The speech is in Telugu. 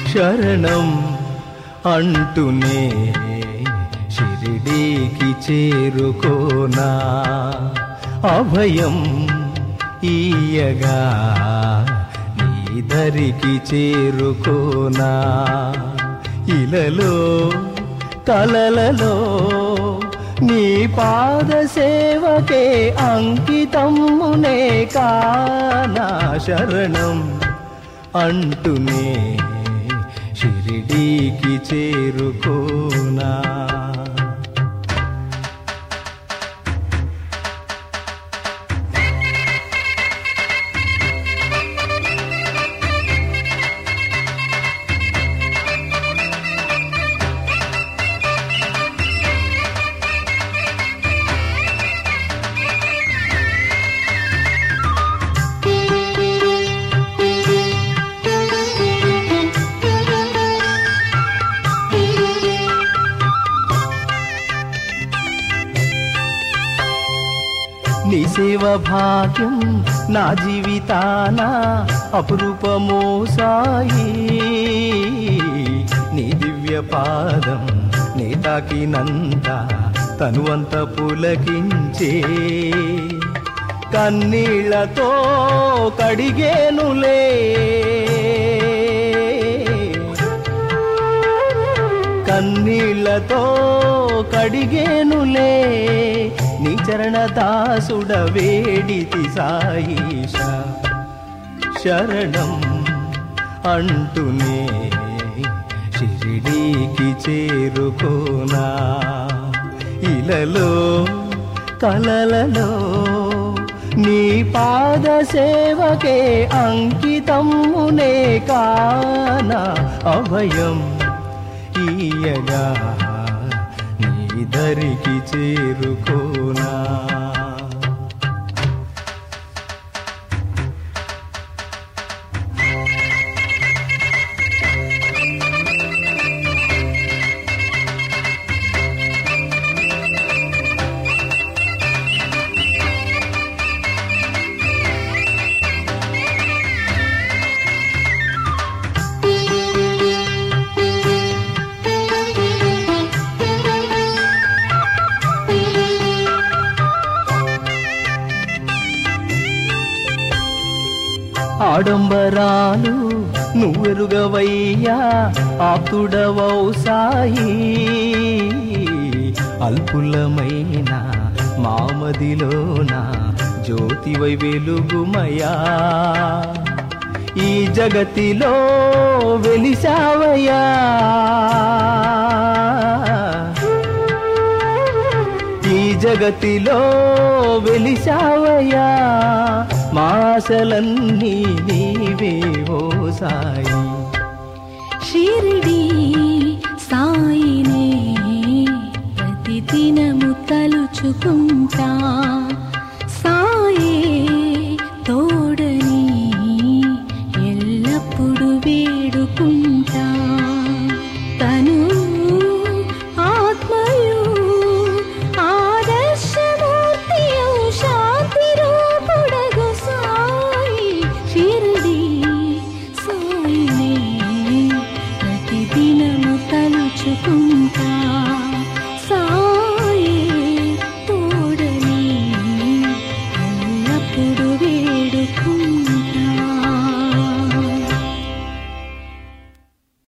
శరణం అంటూనే షిరిడీకి చేరుకోనా అభయం ఈయగా నీ దరికి చేరుకోనా ఇలలో కలలలో నీ పాద సేవకే అంకితమ్మునే కానా శరణం అంటూనే షిరిడీకి చేరుకోనా నీ సేవ భాగ్యం నా జీవితాన అపురూపమో సాయి నీ దివ్య పాదం నీ తాకినంత తనువంత పులకించే కన్నీళ్లతో కడిగేనులే కన్నీళ్లతో కడిగేనులే నీ చరణ దాసుడ వేడితి సాయిష శరణం అంటూనే షిరిడీకి చేరుకోనా ఇలలో కలలలో నీ పాద సేవకే అంకితమ్మునే కానా అభయం ఈయగా నీ దరికి చేరుకోనా ఆడంబరాలు నువ్వెరుగవయ్యా ఆప్తుడవౌ సాయి అల్పులమైన మామదిలోన జ్యోతివై వెలుగుమయా ఈ జగతిలో వెలిసావయ్యా ఈ జగతిలో వెలిసావయ్యా మాసలన్నీ నీవే ఓ సాయి షిరిడి సాయినే ప్రతిదినము తలుచుకుంటా సాయే తోడని ఎల్లప్పుడు వేడుకుంటా తను ఆత్మయు ఆదర్శమూర్తియు శాంతి రూపుడగు సాయి షిరిడి సాయినే ప్రతిదినము తలుచుకుంటా